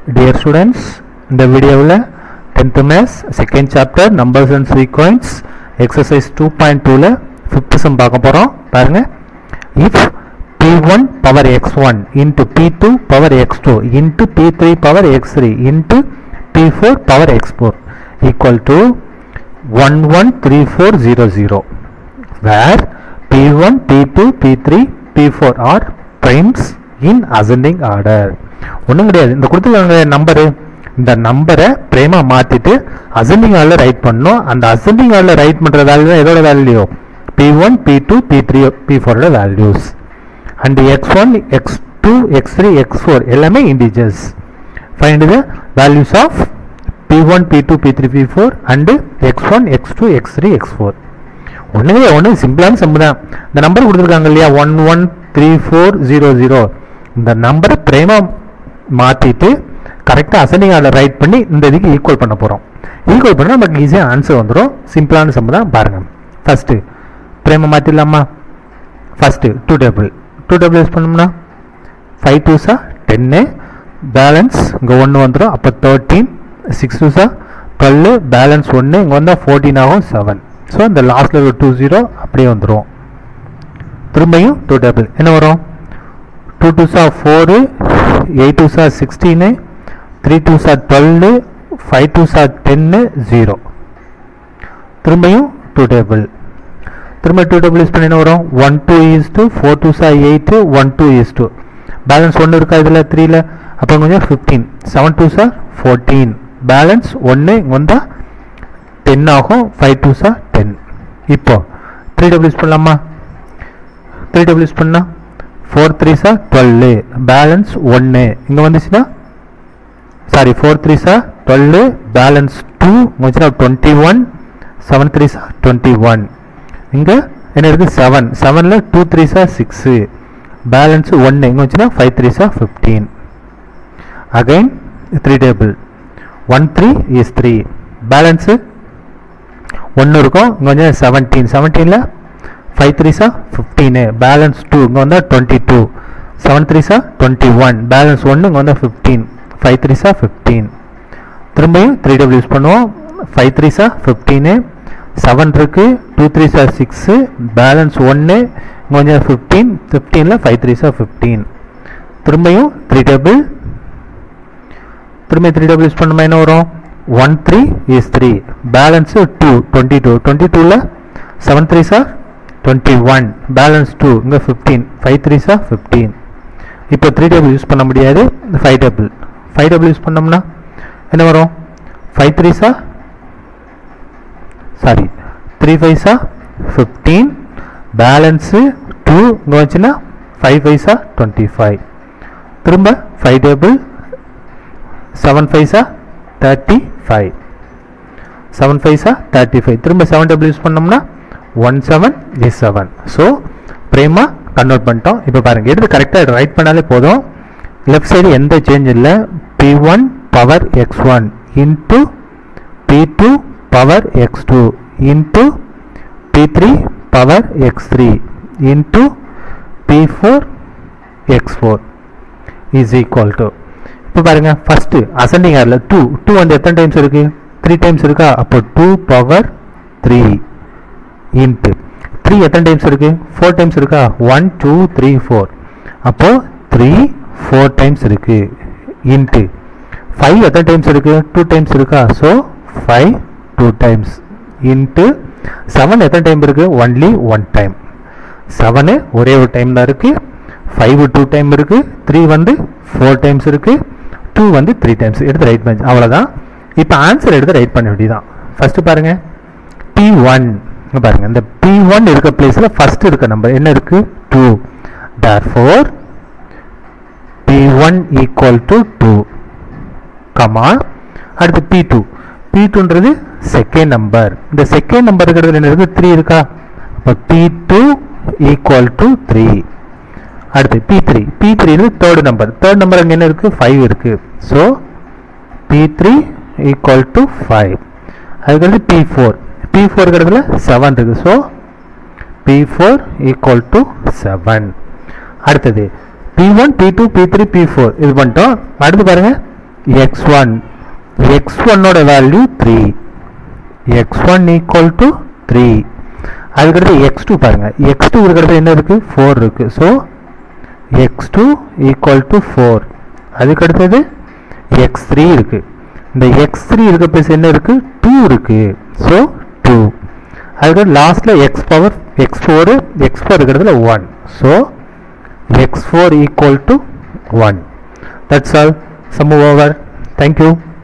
dear students இந்த வீடியோவில் tenth maths second chapter numbers and sequences exercise two point டூவில் fifth sum பார்க்க போகிறோம் பாருங்க if P one power X one into P two power X two into B three power X three into B four power X four equal to one one three four zero zero where P1, P2, P3, P4 are primes in ascending order ஒன்றும் கிடையாது இந்த கொடுத்துருக்காங்க number இந்த நம்பரை பிரேமா மாற்றிட்டு ascending order right பண்ணணும் அந்த ascending order right பண்ணுறதால தான் எதோட value P one B two B three P ஃபோரோட values and X one X two X three X four எல்லாமே integers find the values of P one B two B three B four and X one X two X three X four ஒன்றுமே ஒன்று சிம்பிளான sum தான் இந்த number கொடுத்துருக்காங்க இல்லையா one one three four zero zero இந்த நம்பரை பிரேமா மாற்றிட்டு கரெக்டாக அசனிங் ஆர்டர் ரைட் பண்ணி இந்த இதுக்கு ஈக்குவல் பண்ண போகிறோம் ஈக்குவல் பண்ணால் நமக்கு ஈஸியாக ஆன்சர் வந்துடும் சிம்பிளான சம் தான் பாருங்கள் ஃபஸ்ட்டு பிரேமா மாற்றிடலாமா first two table two table use பண்ணோம்னா ஃபைவ் டூஸா டென்னு பேலன்ஸ் இங்கே ஒன்று வந்துடும் அப்போ தேர்ட்டீன் சிக்ஸ் டூஸா டுவெல் பேலன்ஸ் ஒன்று இங்கே வந்தால் ஃபோர்டீன் ஆகும் செவன் ஸோ இந்த லாஸ்ட்டில் ஒரு டூ ஜீரோ அப்படியே வந்துடும் திரும்பியும் டூ டேபிள் என்ன வரும் டூ டூஸா ஃபோரு எயிட் டூஸா சிக்ஸ்டீனு த்ரீ டூஸா டுவெல்லு ஃபைவ் டூஸா டென்னு ஜீரோ திரும்பியும் டூ டேபிள் திரும்ப டூ டேபிள் யூஸ் பண்ணி என்ன வரும் one two is two four டூஸா eight one two is two balance ஒன்று இருக்கா இதில் த்ரீல அப்போ கொஞ்சம் ஃபிஃப்டீன் செவன் டூ சார் ஃபோர்டீன் பேலன்ஸ் ஒன்று இங்கே வந்தால் டென் ஆகும் ஃபைவ் டூ சார் டென் இப்போ த்ரீ டபுள் யூஸ் பண்ணலாமா த்ரீ டபுள் யூஸ் பண்ணால் ஃபோர் த்ரீ சார் டுவெல்லு பேலன்ஸ் ஒன்று இங்கே வந்துச்சுன்னா சாரி ஃபோர் த்ரீ சார் டுவெல்லு பேலன்ஸ் டூ வந்துச்சுன்னா டுவெண்ட்டி ஒன் செவன் த்ரீ சார் டுவெண்ட்டி ஒன் இங்கே என்ன இருக்குது செவன் செவனில் டூ த்ரீ சார் சிக்ஸு பேலன்ஸ் ஒன்று இங்கே வந்துச்சுன்னா ஃபைவ் த்ரீ சார் fifteen again three table one three is three balance ஒன்று இருக்கும் இங்கே வந்து செவன்டீன் செவன்டீனில் ஃபைவ் த்ரீ சா ஃபிஃப்டீனு பேலன்ஸ் டூ இங்கே வந்தால் டுவெண்ட்டி டூ செவன் த்ரீ சா டுவெண்ட்டி ஒன் பேலன்ஸ் ஒன்று இங்கே வந்தால் ஃபிஃப்டீன் ஃபைவ் த்ரீ சா ஃபிஃப்டீன் திரும்பியும் த்ரீ டபுள் யூஸ் பண்ணுவோம் ஃபைவ் த்ரீ சா ஃபிஃப்டீனு செவன் இருக்குது டூ த்ரீ சா சிக்ஸு பேலன்ஸ் ஒன்று இங்கே கொஞ்சம் ஃபிஃப்டீன் ஃபிஃப்டீனில் ஃபைவ் த்ரீ சா ஃபிஃப்டீன் திரும்பியும் த்ரீ டபுள் திரும்பி த்ரீ டபுள் யூஸ் பண்ணுமா என்ன வரும் one three is three balance two twenty two twenty டூவில் செவன் த்ரீ சார் டுவெண்ட்டி ஒன் பேலன்ஸ் டூ இங்கே ஃபிஃப்டீன் ஃபைவ் த்ரீ சார் ஃபிஃப்டீன் இப்போ த்ரீ டேபிள் யூஸ் பண்ண முடியாது five table five table use பண்ணோம்னா என்ன வரும் ஃபைவ் த்ரீ சா சாரி த்ரீ ஃபைவ் சா ஃபிஃப்டீன் பேலன்ஸு டூ இங்கே வச்சுன்னா ஃபைவ் ஃபைவ் சா டுவெண்ட்டி ஃபைவ் திரும்ப ஃபைவ் டேபிள் செவன் ஃபைவ் சா தேர்ட்டி ஃபைவ் செவன் ஃபைவ் சா தேர்ட்டி ஃபைவ் திரும்ப செவன் டபுள் யூஸ் பண்ணோம்னா one seven is seven so பிரேமா கன்வெர்ட் பண்ணிட்டோம் இப்போ பாருங்கள் எடுத்து கரெக்டாக ரைட் பண்ணாலே போதும் லெஃப்ட் சைடு எந்த சேஞ்ச் இல்லை B one power X one into P two power X two into B three power X three into B four X four is equal to இப்போ பாருங்க ஃபர்ஸ்ட் அசெண்டிங் ஆர்ல two two வந்து எத்தனை times இருக்கு three times இருக்கா அப்போ two power three into three எத்தனை times இருக்கு ஃபோர் டைம்ஸ் இருக்கா ஒன் டூ த்ரீ ஃபோர் அப்போ த்ரீ ஃபோர் டைம்ஸ் இருக்கு இன்ட்டு ஃபைவ் எத்தனை டைம்ஸ் இருக்கு டூ டைம்ஸ் இருக்கா so five two times into seven எத்தனை டைம் இருக்கு ஒன்லி ஒன் டைம் செவனு ஒரே ஒரு டைம் தான் இருக்கு ஃபைவ் டூ டைம் இருக்கு த்ரீ வந்து ஃபோர் டைம்ஸ் இருக்கு டூ வந்து த்ரீ டைம்ஸ் எடுத்து ரைட் பண்ணி அவ்வளோதான் இப்போ ஆன்சர் எடுத்து ரைட் பண்ண வேண்டியதான் ஃபர்ஸ்ட் பாருங்க பி ஒன் பாருங்க இந்த பி ஒன் இருக்க பிளேஸில் ஃபர்ஸ்ட் இருக்க நம்பர் என்ன இருக்கு two therefore B one equal to two comma அடுத்து பி டூ பி டூன்றது செகண்ட் நம்பர் இந்த செகண்ட் நம்பர் இருக்கிறது என்ன இருக்கு த்ரீ இருக்கா அப்போ B two equal to three அடுத்து B three B three third number third number அங்கே என்ன இருக்குது ஃபைவ் இருக்குது so B three equal to five அதுக்கடுத்து பி ஃபோர் பி ஃபோர் இருக்கிறதுல செவன் இருக்குது so B four equal to seven அடுத்தது B one B two B three B four இது பண்ணிட்டோம் அடுத்து பாருங்க எக்ஸ் ஒன் எக்ஸ் ஒன்னோட value three X one equal to three அதுக்கடுத்து எக்ஸ் டூ பாருங்க எக்ஸ் டூ இருக்கிறது என்ன இருக்கு ஃபோர் இருக்கு so X two equal to four அதுக்கடுத்தது எக்ஸ் த்ரீ இருக்கு இந்த எக்ஸ் த்ரீ இருக்க பிளேஸ் என்ன இருக்கு டூ இருக்கு ஸோ டூ அதுக்கடுத்து லாஸ்ட்ல X power X four X four இருக்கிறதுல one so X four equal to one that's all sum over thank you